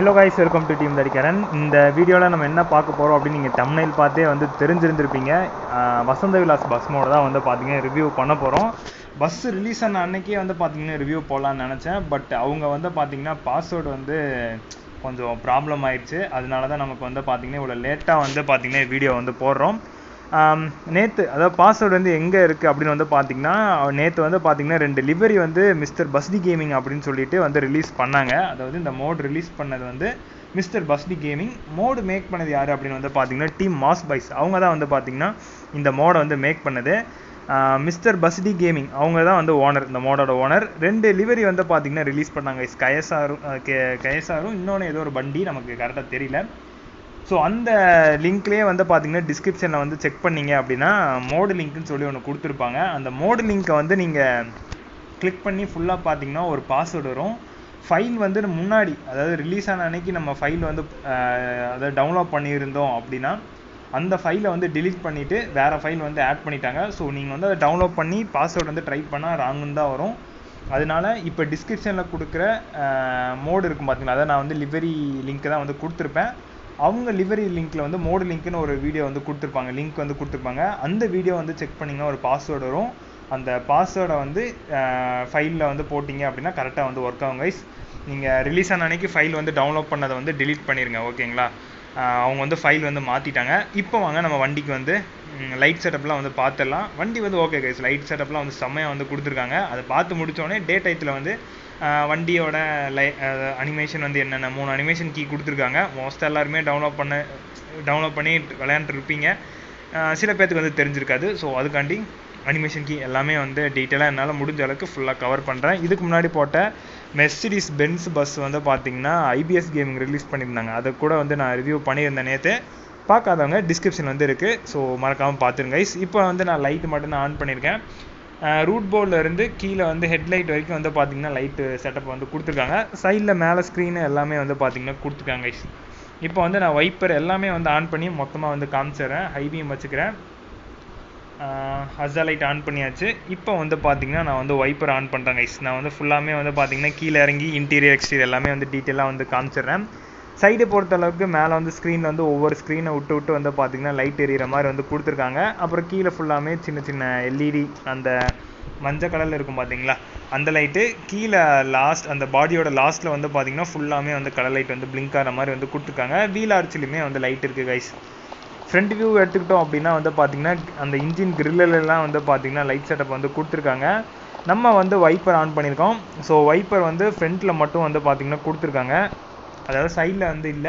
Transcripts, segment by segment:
Hello guys welcome to team Thadikkaran இந்த வீடியோவில் நம்ம என்ன பார்க்க போகிறோம் அப்படின்னு நீங்கள் தமிழில் பார்த்தே வந்து தெரிஞ்சிருந்திருப்பீங்க ஆஹ் வசந்த விலாஸ் பஸ் மோட தான் வந்து பார்த்தீங்கன்னா ரிவ்யூ பண்ண போகிறோம் பஸ் ரிலீஸ் ஆன அன்னைக்கே வந்து பார்த்தீங்கன்னா ரிவ்யூ போடலான்னு நினச்சேன் பட் அவங்க வந்து பார்த்தீங்கன்னா பாஸ்வேர்டு வந்து கொஞ்சம் ப்ராப்ளம் ஆயிடுச்சு அதனால தான் நமக்கு வந்து பார்த்தீங்கன்னா இவ்வளோ லேட்டாக வந்து பார்த்தீங்கன்னா வீடியோ வந்து போடுறோம் நேற்று அதாவது பாஸ்வேர்டு வந்து எங்கே இருக்குது அப்படின்னு வந்து பார்த்தீங்கன்னா நேற்று வந்து பார்த்தீங்கன்னா ரெண்டு லிவரி வந்து மிஸ்டர் பஸ்டி கேமிங் அப்படின்னு சொல்லிட்டு வந்து ரிலீஸ் பண்ணாங்க அதாவது இந்த மோட் ரிலீஸ் பண்ணது வந்து மிஸ்டர் பஸ்டி கேமிங் மோடு மேக் பண்ணது யார் அப்படின்னு வந்து பார்த்தீங்கன்னா டீம் மாஸ் பைஸ் அவங்க தான் வந்து பார்த்தீங்கன்னா இந்த மோடை வந்து மேக் பண்ணது மிஸ்டர் பஸ்டி கேமிங் அவங்க தான் வந்து ஓனர் இந்த மோடோட ஓனர் ரெண்டு லிவரி வந்து பார்த்தீங்கன்னா ரிலீஸ் பண்ணாங்க கயசாரும் கே கயசாரும் இன்னொன்று ஏதோ ஒரு வண்டி நமக்கு கரெக்டாக தெரியல ஸோ அந்த லிங்க்லேயே வந்து பார்த்தீங்கன்னா டிஸ்கிரிப்ஷனில் வந்து செக் பண்ணீங்க அப்படின்னா மோடு லிங்க்னு சொல்லி ஒன்று கொடுத்துருப்பாங்க அந்த மோடு லிங்க்கை வந்து நீங்கள் கிளிக் பண்ணி ஃபுல்லாக பார்த்தீங்கன்னா ஒரு பாஸ்வேர்டு வரும் ஃபைல் வந்து முன்னாடி அதாவது ரிலீஸ் ஆன அன்னைக்கு நம்ம ஃபைல் வந்து அஹ், அதாவது டவுன்லோட் பண்ணியிருந்தோம் அப்படின்னா அந்த ஃபைலை வந்து delete பண்ணிவிட்டு வேறு ஃபைல் வந்து ஆட் பண்ணிட்டாங்க ஸோ நீங்கள் வந்து அதை டவுன்லோட் பண்ணி பாஸ்வேர்டு வந்து ட்ரை பண்ணால் ராங்குன்னு தான் வரும் அதனால இப்போ டிஸ்கிரிப்ஷனில் கொடுக்குற மோடு இருக்கும் பார்த்தீங்களா அதை நான் வந்து லிவரி லிங்க் தான் வந்து கொடுத்துருப்பேன் அவங்க லிவரி லிங்க்கில் வந்து மோடு லிங்க்னு ஒரு வீடியோ வந்து கொடுத்துருப்பாங்க லிங்க் வந்து கொடுத்துருப்பாங்க அந்த வீடியோ வந்து செக் பண்ணிங்கன்னா ஒரு பாஸ்வேர்டு வரும் அந்த பாஸ்வேர்டை வந்து ஃபைலில் வந்து போட்டிங்க அப்படின்னா கரெக்டாக வந்து ஒர்க் ஆகும் கைஸ் நீங்கள் ரிலீஸ் ஆன அன்னைக்கு ஃபைல் வந்து டவுன்லோட் பண்ணதை வந்து delete பண்ணிடுங்க ஓகேங்களா ஆஹ் அவங்க வந்து ஃபைல் வந்து மாற்றிட்டாங்க இப்போ வாங்க நம்ம வண்டிக்கு வந்து லைட் செட்டப்லாம் வந்து பார்த்துடலாம் வண்டி வந்து ஓகே கைஸ் லைட் செட்டப்லாம் வந்து செம்மையாக வந்து கொடுத்துருக்காங்க அதை பார்த்து முடிச்சோடனே டே டயத்தில் வந்து ஆஹ் வண்டியோட லை அனிமேஷன் வந்து என்னென்ன மூணு அனிமேஷன் கீ கொடுத்துருக்காங்க மோஸ்ட்டாக எல்லாருமே டவுன்லோட் பண்ண டவுன்லோட் பண்ணி விளையாண்டுருப்பீங்க சில பேர்த்துக்கு வந்து தெரிஞ்சிருக்காது ஸோ அதுக்காண்டி அனிமேஷன் கீ எல்லாமே வந்து டீட்டெயிலாக என்னால் முடிஞ்ச அளவுக்கு ஃபுல்லாக கவர் பண்ணுறேன் இதுக்கு முன்னாடி போட்ட மெர்சிடிஸ் பென்ஸ் பஸ் வந்து பார்த்தீங்கன்னா ஐபிஎஸ் கேமிங் ரிலீஸ் பண்ணியிருந்தாங்க அதை கூட வந்து நான் ரிவ்யூ பண்ணியிருந்தேன் நேற்று பார்க்காதவங்க டிஸ்கிரிப்ஷன் வந்து இருக்குது ஸோ மறக்காமல் பார்த்துருங்க guys இப்போ வந்து நான் லைட் மட்டும் தான் ஆன் பண்ணியிருக்கேன் ரூட் போர்டில் இருந்து கீழே வந்து ஹெட்லைட் வரைக்கும் வந்து பார்த்தீங்கன்னா லைட்டு செட்டப் வந்து கொடுத்துருக்காங்க சைடில் மேலே ஸ்க்ரீனு எல்லாமே வந்து பார்த்தீங்கன்னா கொடுத்துருக்காங்க guys இப்போ வந்து நான் வைப்பர் எல்லாமே வந்து ஆன் பண்ணி மொத்தமாக வந்து காமிச்சிடுறேன் ஹைபியும் வச்சுக்கிறேன் ஹஸ்ஸா லைட் ஆன் பண்ணியாச்சு இப்போ வந்து பார்த்தீங்கன்னா நான் வந்து வைப்பர் ஆன் பண்ணுறேன் கைஸ் நான் வந்து ஃபுல்லாமே வந்து பார்த்தீங்கன்னா கீழே இறங்கி இன்டீரியர் எக்ஸ்டீரியர் எல்லாமே வந்து டீட்டெயிலாக வந்து காமிச்சிடுறேன் சைடு பொறுத்த அளவுக்கு மேலே வந்து ஸ்க்ரீனில் வந்து ஒவ்வொரு ஸ்க்ரீனை விட்டு விட்டு வந்து பார்த்தீங்கன்னா லைட் எரியிற மாதிரி வந்து கொடுத்துருக்காங்க அப்புறம் கீழே ஃபுல்லாமே சின்ன சின்ன எல்இடி அந்த மஞ்சள் கலரில் இருக்கும் பார்த்தீங்களா அந்த லைட்டு கீழே லாஸ்ட் அந்த பாடியோட லாஸ்ட்டில் வந்து பார்த்தீங்கன்னா ஃபுல்லாமே வந்து கலர் லைட் வந்து பிளிங்க் ஆகிற மாதிரி வந்து கொடுத்துருக்காங்க வீல் ஆர்ச்சிலுமே வந்து லைட் இருக்குது கைஸ் ஃப்ரண்ட் வியூ எடுத்துக்கிட்டோம் அப்படின்னா வந்து பார்த்தீங்கன்னா அந்த இன்ஜின் எல்லாம் வந்து பார்த்தீங்கன்னா லைட் செட்டப் வந்து கொடுத்துருக்காங்க நம்ம வந்து வைப்பர் ஆன் பண்ணியிருக்கோம் ஸோ வைப்பர் வந்து ஃப்ரண்ட்டில் மட்டும் வந்து பார்த்தீங்கன்னா கொடுத்துருக்காங்க அதாவது சைடில் வந்து இல்லை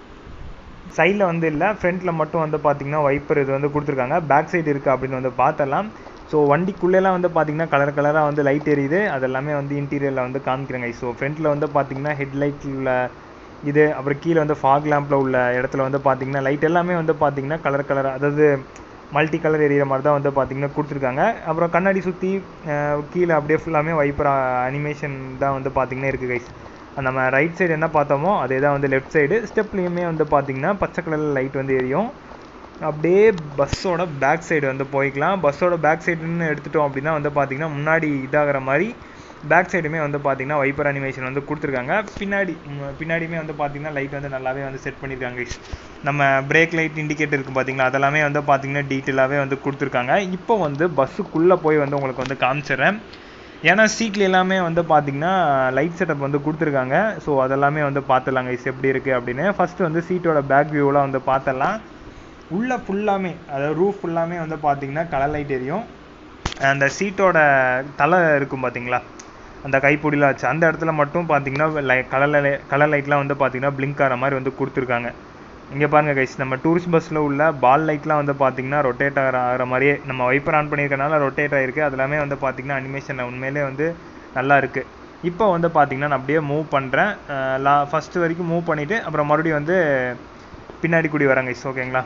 சைடில் வந்து இல்லை ஃப்ரண்ட்டில் மட்டும் வந்து பார்த்தீங்கன்னா வைப்பர் இது வந்து கொடுத்துருக்காங்க பேக் சைடு இருக்குது அப்படின்னு வந்து பார்த்தலாம் ஸோ வண்டிக்குள்ளேலாம் வந்து பார்த்தீங்கன்னா கலர் கலராக வந்து லைட் எரியுது அது எல்லாமே வந்து இன்டீரியரில் வந்து காமிக்கிறேங்க ஸோ ஃப்ரண்ட்டில் வந்து பார்த்தீங்கன்னா ஹெட்லைட்டில் உள்ள இது அப்புறம் கீழே வந்து ஃபாக் லேம்பில் உள்ள இடத்துல வந்து பார்த்தீங்கன்னா லைட் எல்லாமே வந்து பார்த்தீங்கன்னா கலர் கலர் அதாவது மல்டி கலர் எரியிற மாதிரி தான் வந்து பார்த்தீங்கன்னா கொடுத்துருக்காங்க அப்புறம் கண்ணாடி சுற்றி கீழே அப்படியே ஃபுல்லாமே வைப்பர் அனிமேஷன் தான் வந்து பார்த்தீங்கன்னா இருக்குது கைஸ் நம்ம ரைட் சைடு என்ன பார்த்தோமோ அதே தான் வந்து லெஃப்ட் சைடு ஸ்டெப்லேயுமே வந்து பார்த்தீங்கன்னா பச்சை கலரில் லைட் வந்து எரியும் அப்படியே பஸ்ஸோட பேக் சைடு வந்து போய்க்கலாம் பஸ்ஸோட பேக் சைடுன்னு எடுத்துட்டோம் அப்படின்னா வந்து பார்த்தீங்கன்னா முன்னாடி இதாகிற மாதிரி பேக் சைடுமே வந்து பார்த்தீங்கன்னா வைப்பர் அனிமேஷன் வந்து கொடுத்துருக்காங்க பின்னாடி ம், பின்னாடியுமே வந்து பார்த்தீங்கன்னா லைட் வந்து நல்லாவே வந்து செட் பண்ணியிருக்காங்க guys. நம்ம பிரேக் லைட் இண்டிகேட்டர் இருக்குது பார்த்தீங்களா அதெல்லாமே வந்து பார்த்தீங்கன்னா டீட்டெயிலாகவே வந்து கொடுத்துருக்காங்க இப்போ வந்து பஸ்ஸுக்குள்ளே போய் வந்து உங்களுக்கு வந்து காமிச்சிடுறேன் ஏன்னா சீட்ல எல்லாமே வந்து பார்த்தீங்கன்னா லைட் செட்டப் வந்து கொடுத்துருக்காங்க ஸோ அதெல்லாமே வந்து பார்த்துடலாம் guys எப்படி இருக்குது அப்படின்னு ஃபஸ்ட்டு வந்து சீட்டோட பேக் வியூலாம் வந்து பார்த்துடலாம் உள்ளே ஃபுல்லாமே அதாவது ரூஃப் ஃபுல்லாமே வந்து பார்த்தீங்கன்னா கலர் லைட் எரியும் அந்த சீட்டோட தலை இருக்கும் பார்த்தீங்களா அந்த கைப்பிடிலாம் வச்சு அந்த இடத்துல மட்டும் பார்த்தீங்கன்னா லை கலர் கலர் லைட்லாம் வந்து பார்த்தீங்கன்னா பிளிங்க் ஆகிற மாதிரி வந்து கொடுத்துருக்காங்க இங்கே பாருங்க கைஸ் நம்ம டூரிஸ்ட் பஸ்ஸில் உள்ள பால் லைட்லாம் வந்து பார்த்தீங்கன்னா ரொட்டேட் ஆகிற ஆகிற மாதிரியே நம்ம வைப்பர் ஆன் பண்ணியிருக்கனால ரொட்டேட் ஆகிருக்கு அது எல்லாமே வந்து பார்த்தீங்கன்னா அனிமேஷனில் உண்மையிலே வந்து நல்லா இருக்குது இப்போ வந்து பார்த்தீங்கன்னா நான் அப்படியே மூவ் பண்ணுறேன் லா ஃபஸ்ட்டு வரைக்கும் மூவ் பண்ணிவிட்டு அப்புறம் மறுபடியும் வந்து பின்னாடி கூடி வரேன் கைஸ் ஓகேங்களா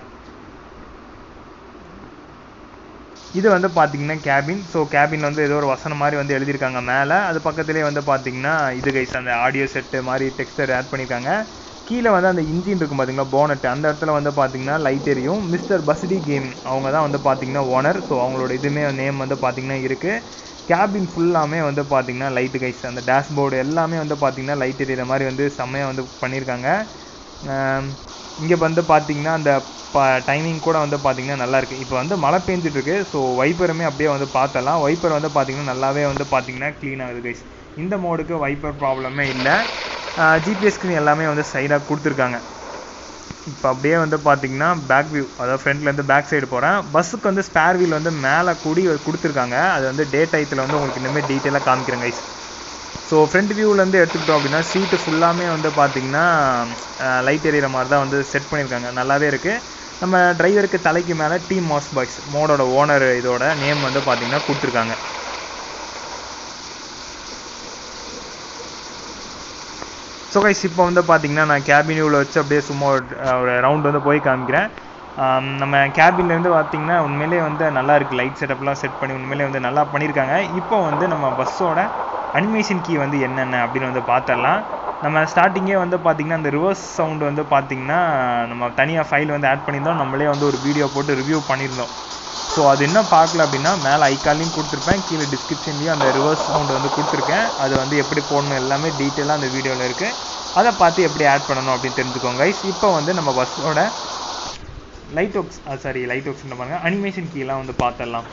இது வந்து பார்த்தீங்கன்னா கேபின் ஸோ கேபின் வந்து ஏதோ ஒரு வசனம் மாதிரி வந்து எழுதியிருக்காங்க மேலே அது பக்கத்துலேயே வந்து பார்த்தீங்கன்னா இது கைஸ் அந்த ஆடியோ செட்டு மாதிரி டெக்ஸ்டர் ஆட் பண்ணியிருக்காங்க கீழே வந்து அந்த இன்ஜின் இருக்கும் பார்த்தீங்களா போனட் அந்த இடத்துல வந்து பார்த்தீங்கன்னா லைட் எரியும் மிஸ்டர் பஸ்டி கேமிங் அவங்க தான் வந்து பார்த்தீங்கன்னா ஓனர் ஸோ அவங்களோட இதுவுமே நேம் வந்து பார்த்தீங்கன்னா இருக்குது கேபின் ஃபுல்லாமே வந்து பார்த்தீங்கன்னா லைட்டு கைஸ் அந்த டேஷ்போர்டு எல்லாமே வந்து பார்த்தீங்கன்னா லைட் எரியிற மாதிரி வந்து செம்மையாக வந்து பண்ணியிருக்காங்க இங்கே வந்து பார்த்தீங்கன்னா அந்த ப டைமிங் கூட வந்து பார்த்தீங்கன்னா நல்லா இருக்கு இப்போ வந்து மழை பெஞ்சிட்டு இருக்கு ஸோ வைப்பருமே அப்படியே வந்து பார்த்தலாம் வைப்பர் வந்து பார்த்தீங்கன்னா நல்லாவே வந்து பார்த்தீங்கன்னா க்ளீன் ஆகுது கைஸ் இந்த மோடுக்கு வைப்பர் ப்ராப்ளமே இல்லை ஜிபிஎஸ் ஸ்க்ரீன் எல்லாமே வந்து சைடாக கொடுத்துருக்காங்க இப்போ அப்படியே வந்து பார்த்தீங்கன்னா பேக் வியூ அதாவது ஃப்ரண்ட்லேருந்து பேக் சைடு போகிறேன் பஸ்ஸுக்கு வந்து ஸ்பேர் வீல் வந்து மேலே கூடி கொடுத்துருக்காங்க அது வந்து டே டயத்தில் வந்து உங்களுக்கு இனிமேல் டீட்டெயிலாக காமிக்கிறேன் கைஸ் ஸோ ஃப்ரண்ட் வியூவிலேருந்து எடுத்துக்கிட்டோம் அப்படின்னா சீட்டு ஃபுல்லாமே வந்து பார்த்தீங்கன்னா லைட் எரியிற மாதிரி தான் வந்து செட் பண்ணியிருக்காங்க நல்லாவே இருக்குது நம்ம டிரைவருக்கு தலைக்கு மேலே டீம் மாஸ் பாய்ஸ் மோடோட ஓனர் இதோட நேம் வந்து பார்த்தீங்கன்னா கொடுத்துருக்காங்க ஸோ கைஸ் இப்போ வந்து பார்த்தீங்கன்னா நான் கேபின் வியூவில் வச்சு அப்படியே சும்மா ஒரு ஒரு ரவுண்ட் வந்து போய் காமிக்கிறேன் ஆம், நம்ம கேபின்லேருந்து பார்த்தீங்கன்னா உண்மையிலே வந்து நல்லா இருக்குது லைட் செட்டப்லாம் செட் பண்ணி உண்மையிலே வந்து நல்லா பண்ணியிருக்காங்க இப்போ வந்து நம்ம பஸ்ஸோட அனிமேஷன் கீ வந்து என்னென்ன அப்படின்னு வந்து பார்த்துடலாம் நம்ம ஸ்டார்டிங்கே வந்து பார்த்தீங்கன்னா அந்த ரிவர்ஸ் சவுண்ட் வந்து பார்த்தீங்கன்னா நம்ம தனியாக ஃபைல் வந்து ஆட் பண்ணியிருந்தோம் நம்மளே வந்து ஒரு வீடியோ போட்டு ரிவ்யூ பண்ணியிருந்தோம் ஸோ அது என்ன பார்க்கல அப்படின்னா மேலே ஐக்காலையும் கொடுத்துருப்பேன் கீழே டிஸ்கிரிப்ஷன்லேயும் அந்த ரிவர்ஸ் சவுண்ட் வந்து கொடுத்துருக்கேன் அது வந்து எப்படி போடணும் எல்லாமே டீட்டெயிலாக அந்த வீடியோவில் இருக்குது அதை பார்த்து எப்படி ஆட் பண்ணணும் அப்படின்னு தெரிஞ்சுக்கோங்க guys இப்போ வந்து நம்ம பஸ்ஸோட light works sorry light works பாருங்க அனிமேஷன் கீலாம் வந்து பார்த்துடலாம்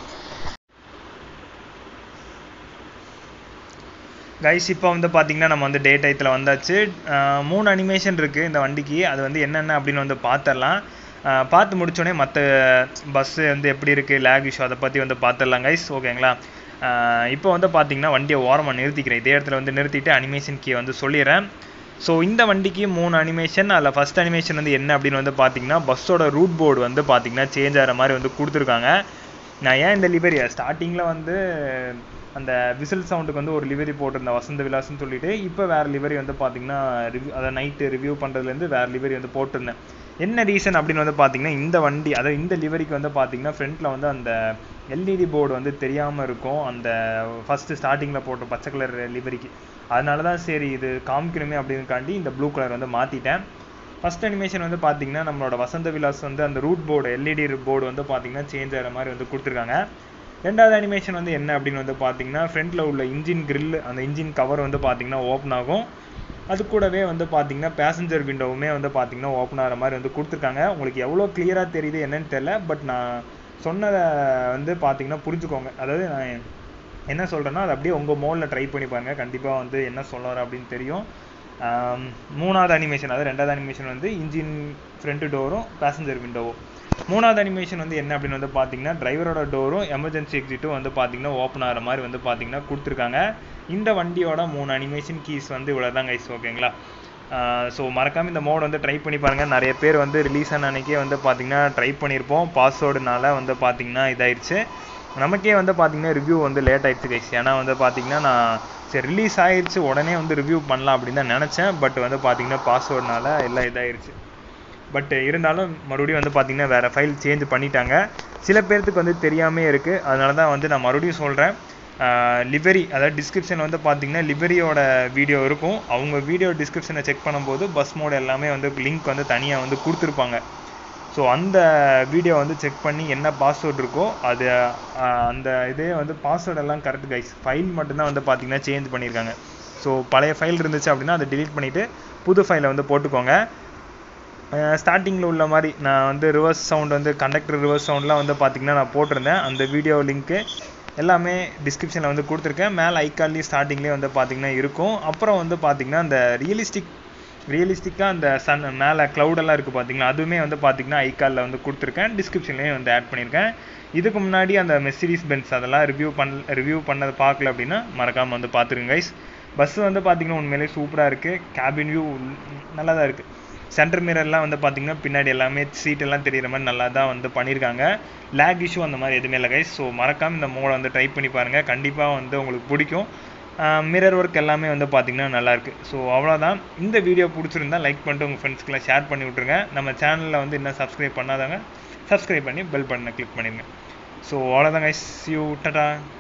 கைஸ் இப்போ வந்து பார்த்தீங்கன்னா நம்ம வந்து டே டயத்தில் வந்தாச்சு அஹ் மூணு அனிமேஷன் இருக்குது இந்த வண்டிக்கு அது வந்து என்னென்ன அப்படின்னு வந்து பார்த்துடலாம் அஹ் பார்த்து முடிச்சோடனே மற்ற பஸ்ஸு வந்து எப்படி இருக்குது லேக் இஷ்யூ அதை பற்றி வந்து பார்த்துடலாம் கைஸ் ஓகேங்களா அஹ் இப்போ வந்து பார்த்தீங்கன்னா வண்டியை ஓரமாக நிறுத்திக்கிறேன் இதே இடத்துல வந்து நிறுத்திட்டு அனிமேஷன் கீ வந்து சொல்லிடுறேன் ஸோ இந்த வண்டிக்கு மூணு அனிமேஷன் அதில் ஃபஸ்ட் அனிமேஷன் வந்து என்ன அப்படின்னு வந்து பார்த்தீங்கன்னா பஸ்ஸோட ரூட் போர்டு வந்து பார்த்தீங்கன்னா சேஞ்ச் ஆகிற மாதிரி வந்து கொடுத்துருக்காங்க நான் ஏன் இந்த லிவரியை ஸ்டார்டிங்கில் வந்து அந்த விசில் சவுண்டுக்கு வந்து ஒரு லிவரி போட்டிருந்தேன் வசந்த விலாஸ்னு சொல்லிட்டு இப்போ வேறு லிவரி வந்து பார்த்தீங்கன்னா ரிவ்யூ அதை நைட்டு ரிவ்யூ பண்ணுறதுலேருந்து வேறு லிவரி வந்து போட்டிருந்தேன் என்ன ரீசன் அப்படின்னு வந்து பார்த்தீங்கன்னா இந்த வண்டி அதாவது இந்த லிவரிக்கு வந்து பார்த்தீங்கன்னா ஃப்ரண்ட்டில் வந்து அந்த எல்இடி போர்டு வந்து தெரியாமல் இருக்கும் அந்த ஃபஸ்ட்டு ஸ்டார்டிங்கில் போட்ட பச்சை கலர் லிவரிக்கு அதனால தான் சரி இது காமிக்கணுமே அப்படின்னுக்காண்டி இந்த ப்ளூ கலர் வந்து மாற்றிட்டேன் ஃபர்ஸ்ட் அனிமேஷன் வந்து பார்த்தீங்கன்னா நம்மளோட வசந்த விலாஸ் வந்து அந்த ரூட் போர்டு எல்இடி போர்டு வந்து பார்த்தீங்கன்னா சேஞ்ச் ஆகிற மாதிரி வந்து கொடுத்துருக்காங்க ரெண்டாவது அனிமேஷன் வந்து என்ன அப்படின்னு வந்து பார்த்தீங்கன்னா ஃப்ரண்ட்டில் உள்ள இன்ஜின் grill அந்த இன்ஜின் கவர் வந்து பார்த்தீங்கன்னா ஓப்பன் ஆகும் அது கூடவே வந்து பார்த்தீங்கன்னா பேசஞ்சர் விண்டோவுமே வந்து பார்த்தீங்கன்னா ஓப்பன் ஆகிற மாதிரி வந்து கொடுத்துருக்காங்க உங்களுக்கு எவ்வளோ கிளியராக தெரியுது என்னன்னு தெரியல பட் நான் சொன்னதை வந்து பார்த்தீங்கன்னா புரிஞ்சுக்கோங்க அதாவது நான் என்ன சொல்கிறேன்னா அது அப்படியே உங்கள் மோடில் ட்ரை பண்ணி பாருங்க கண்டிப்பாக வந்து என்ன சொல்ல வரேன் அப்படின்னு தெரியும் ஆம், மூணாவது அனிமேஷன் அதாவது ரெண்டாவது அனிமேஷன் வந்து இன்ஜின் ஃப்ரண்ட் டோரும் பேசஞ்சர் விண்டோவும் மூணாவது அனிமேஷன் வந்து என்ன அப்படின்னு வந்து பார்த்தீங்கன்னா டிரைவரோட டோரும் எமர்ஜென்சி எக்ஸிட்டும் வந்து பார்த்தீங்கன்னா ஓப்பன் ஆகிற மாதிரி வந்து பார்த்தீங்கன்னா கொடுத்துருக்காங்க இந்த வண்டியோட மூணு அனிமேஷன் கீஸ் வந்து இவ்வளோ தான் கைஸ் ஓகேங்களா ஸோ மறக்காம இந்த மோட் வந்து ட்ரை பண்ணி பாருங்க நிறைய பேர் வந்து ரிலீஸ் ஆன அன்னைக்கே வந்து பார்த்தீங்கன்னா ட்ரை பண்ணியிருப்போம் பாஸ்வேர்டுனால வந்து பார்த்தீங்கன்னா இதாயிடுச்சு நமக்கே வந்து பார்த்தீங்கன்னா ரிவ்யூ வந்து லேட் ஆயிடுச்சு கைஸ் ஏன்னா வந்து பார்த்தீங்கன்னா நான் சரி ரிலீஸ் ஆயிடுச்சு உடனே வந்து ரிவ்யூ பண்ணலாம் அப்படின்னு தான் நினச்சேன் பட் வந்து பார்த்தீங்கன்னா பாஸ்வேர்டுனால எல்லாம் இதாயிருச்சு பட் இருந்தாலும் மறுபடியும் வந்து பார்த்தீங்கன்னா வேறு ஃபைல் சேஞ்ச் பண்ணிட்டாங்க சில பேர்த்துக்கு வந்து தெரியாமே இருக்குது அதனால தான் வந்து நான் மறுபடியும் சொல்கிறேன் லிவரி அதாவது டிஸ்கிரிப்ஷன் வந்து பார்த்தீங்கன்னா லிவரியோட வீடியோ இருக்கும் அவங்க வீடியோ டிஸ்கிரிப்ஷனை செக் பண்ணும்போது பஸ் மோட் எல்லாமே வந்து லிங்க் வந்து தனியாக வந்து கொடுத்துருப்பாங்க ஸோ அந்த வீடியோ வந்து செக் பண்ணி என்ன பாஸ்வேர்ட் இருக்கோ அது ஆஹ், அந்த இதே வந்து பாஸ்வேர்ட் எல்லாம் கரெக்ட் கைஸ் ஃபைல் மட்டும்தான் வந்து பார்த்தீங்கன்னா சேஞ்ச் பண்ணியிருக்காங்க ஸோ பழைய ஃபைல் இருந்துச்சு அப்படின்னா அதை delete பண்ணிவிட்டு புது ஃபைலை வந்து போட்டுக்கோங்க ஸ்டார்டிங்கில் உள்ள மாதிரி நான் வந்து ரிவர்ஸ் சவுண்ட் வந்து கண்டக்டர் ரிவர்ஸ் சவுண்ட்லாம் வந்து பார்த்தீங்கன்னா நான் போட்டிருந்தேன் அந்த வீடியோ லிங்க்கு எல்லாமே டிஸ்கிரிப்ஷனில் வந்து கொடுத்துருக்கேன் மேலே ஐக்கான்லேயும் ஸ்டார்டிங்லேயே வந்து பார்த்தீங்கன்னா இருக்கும் அப்புறம் வந்து பார்த்தீங்கன்னா அந்த ரியலிஸ்டிக் ரியலிஸ்டிக்காக அந்த சன் மேலே க்ளவுடெல்லாம் இருக்குது பார்த்தீங்களா அதுவுமே வந்து பார்த்தீங்கன்னா ஐக்காலில் வந்து கொடுத்துருக்கேன் டிஸ்கிரிப்ஷன்லேயும் வந்து ஆட் பண்ணியிருக்கேன் இதுக்கு முன்னாடி அந்த மெர்சிடிஸ் பென்ஸ் அதெல்லாம் ரிவ்யூ பண் ரிவ்யூ பண்ணதை பார்க்கல அப்படின்னா மறக்காமல் வந்து பார்த்துருங்க கைஸ் பஸ் வந்து பார்த்தீங்கன்னா உண்மையிலேயே சூப்பராக இருக்குது கேபின் வியூ நல்லா தான் இருக்குது சென்டர் மிரர்லாம் வந்து பார்த்தீங்கன்னா பின்னாடி எல்லாமே சீட் எல்லாம் தெரியுற மாதிரி நல்லா தான் வந்து பண்ணியிருக்காங்க லேக் இஷ்யூ அந்த மாதிரி எதுவுமே இல்லை கைஸ் ஸோ மறக்காம இந்த மோடை வந்து ட்ரை பண்ணி பாருங்கள் கண்டிப்பாக வந்து உங்களுக்கு பிடிக்கும் மிரர் ஒர்க் எல்லாமே வந்து பார்த்தீங்கன்னா நல்லா இருக்கு ஸோ அவ்வளோதான் இந்த வீடியோ பிடிச்சிருந்தா லைக் பண்ணிட்டு உங்கள் ஃப்ரெண்ட்ஸ்க்கெல்லாம் ஷேர் பண்ணி விட்ருங்க நம்ம சேனலில் வந்து இன்னும் சப்ஸ்கிரைப் பண்ணாதாங்க சப்ஸ்கிரைப் பண்ணி பெல் பட்டனை கிளிக் பண்ணிடுங்க ஸோ அவ்வளோதான் கைஸ் யூ டட்டா